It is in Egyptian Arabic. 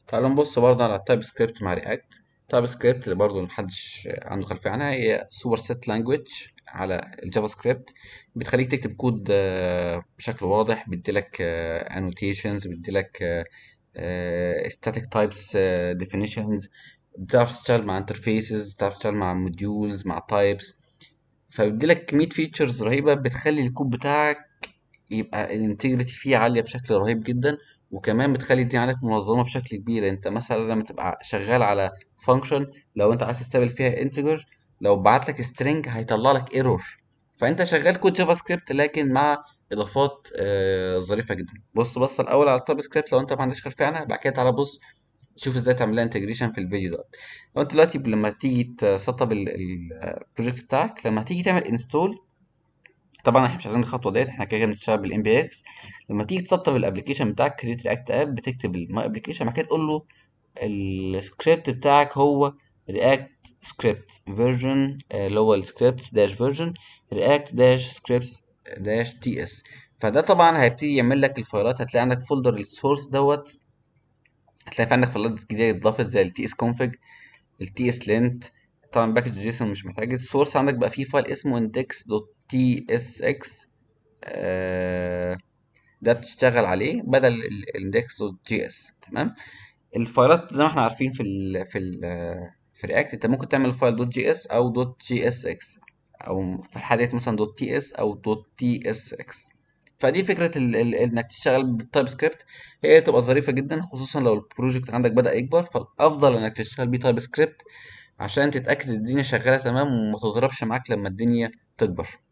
تعال نبص برضه على التايب سكريبت مع رياكت تايب سكريبت اللي برضه محدش عنده خلفية عنها هي سوبر سيت لانجويج على الجافا سكريبت بتخليك تكتب كود آه، بشكل واضح بيديلك انوتيشنز بيديلك static types آه، definitions بتعرف تشتغل مع انترفيسز بتعرف تشتغل مع موديولز مع تايبس فبيديلك كمية فيتشرز رهيبة بتخلي الكود بتاعك يبقى الانتجريتي فيه عالية بشكل رهيب جدا وكمان بتخلي الدنيا عندك منظمة بشكل كبير انت مثلا لما تبقى شغال على فانكشن لو انت عايز تستقبل فيها انتجر لو بعت لك سترينج هيطلع لك ايرور فانت شغال كود جافا سكريبت لكن مع اضافات آه ظريفة جدا بص بص الاول على التايب سكريبت لو انت ما عندكش خلفية عنها بعد كده تعالى بص شوف ازاي تعملها انتجريشن في الفيديو ده لو انت دلوقتي لما تيجي تسطب البروجكت بتاعك لما تيجي تعمل انستول طبعا احنا مش عايزين الخطوه ديت احنا كده كده بنشتغل بالام بي اكس لما تيجي تسطب الابلكيشن بتاعك كريت رياكت اب بتكتب الماي ابلكيشن بعد كده تقول له السكريبت بتاعك هو رياكت سكريبت فيرجن اللي هو السكريبت داش فيرجن رياكت داش سكريبت داش تي اس فده طبعا هيبتدي يعمل لك الفايلات هتلاقي عندك فولدر السورس دوت هتلاقي في عندك فايلات جديده اتضافت زي التي اس كونفج التي اس لينت طبعا باكج جيسون مش محتاج السورس عندك بقى فيه فايل اسمه index دوت تي اس اكس ده بتشتغل عليه بدل الاندكس دوت جي اس تمام الفايلات زي ما احنا عارفين في ال في ال في رياكت انت ممكن تعمل فايل دوت جي اس او دوت جي اس اكس او في الحالة ديت مثلا دوت تي اس او دوت تي اس اكس فدي فكرة ال ال انك تشتغل بالتايب سكريبت هي تبقى ظريفة جدا خصوصا لو البروجكت عندك بدأ يكبر فالافضل انك تشتغل بيه تايب سكريبت عشان تتأكد الدنيا شغالة تمام وما تضربش معاك لما الدنيا تكبر